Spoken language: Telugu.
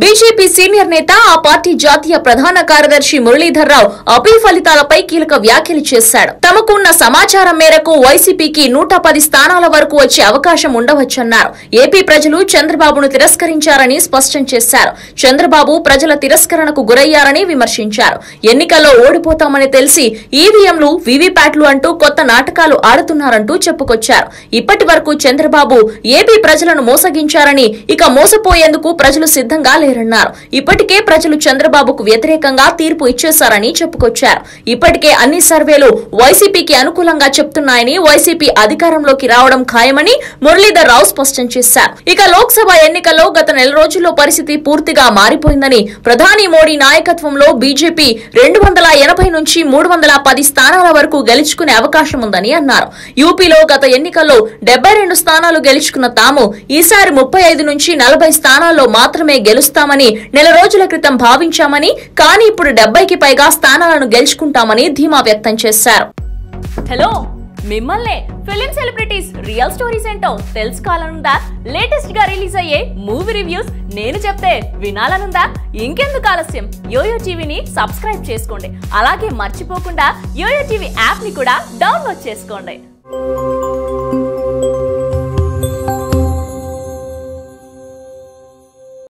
బీజేపీ సీనియర్ నేత ఆ పార్టీ జాతీయ ప్రధాన కార్యదర్శి మురళీధర్ రావు అపీల్ ఫలితాలపై కీలక వ్యాఖ్యలు చేశాడు తమకున్న సమాచారం మేరకు వైసీపీకి నూట పది స్థానాల వరకు వచ్చే అవకాశం ఉండవచ్చన్నారు ఏపీ ప్రజలు చంద్రబాబును తిరస్కరించారని స్పష్టం చేశారు చంద్రబాబు ప్రజల తిరస్కరణకు గురయ్యారని విమర్శించారు ఎన్నికల్లో ఓడిపోతామని తెలిసి ఈవీఎంలు వీవీప్యాట్లు అంటూ కొత్త నాటకాలు ఆడుతున్నారంటూ చెప్పుకొచ్చారు ఇప్పటి వరకు చంద్రబాబు ఏపీ ప్రజలను మోసగించారని ఇక మోసపోయేందుకు ప్రజలు సిద్ధంగా లేరన్నారు ఇప్పటికే ప్రజలు చంద్రబాబుకు వ్యతిరేకంగా తీర్పు ఇచ్చేశారని చెప్పుకొచ్చారు ఇప్పటికే అన్ని సర్వేలు వైసీపీకి అనుకూలంగా చెప్తున్నాయని వైసీపీ అధికారంలోకి రావడం ఖాయమని మురళీధర్ రావు స్పష్టం చేశారు ఇక లోక్సభ ఎన్నికల్లో గత నెల రోజుల్లో పరిస్థితి పూర్తిగా మారిపోయిందని ప్రధాని మోడీ నాయకత్వంలో బీజేపీ రెండు వందల ఎనభై నుంచి మూడు వందల పది స్థానాల వరకు గెలుచుకునే అవకాశం ఉందని అన్నారు యూపీలో గత ఎన్నికల్లో డెబ్బై రెండు స్థానాలు గెలుచుకున్న తాము ఈసారి ముప్పై ఐదు నుంచి నలభై స్థానాల్లో మాత్రమే గెలుస్తామని నెల రోజుల క్రితం భావించామని కానీ ఇప్పుడు డెబ్బైకి పైగా స్థానాలను గెలుచుకుంటామని ధీమా వ్యక్తం చేశారు హలో మిమ్మల్నే ఫిలిం సెలబ్రిటీస్ రియల్ స్టోరీస్ ఏంటో తెలుసుకోవాలనుందా లేటెస్ట్ గా రిలీజ్ అయ్యే మూవీ రివ్యూస్ నేను చెప్తే వినాలనుందా ఇంకెందుకు ఆలస్యం యోయో టీవీని సబ్స్క్రైబ్ చేసుకోండి అలాగే మర్చిపోకుండా యోయో టీవీ యాప్ ని కూడా డౌన్లోడ్ చేసుకోండి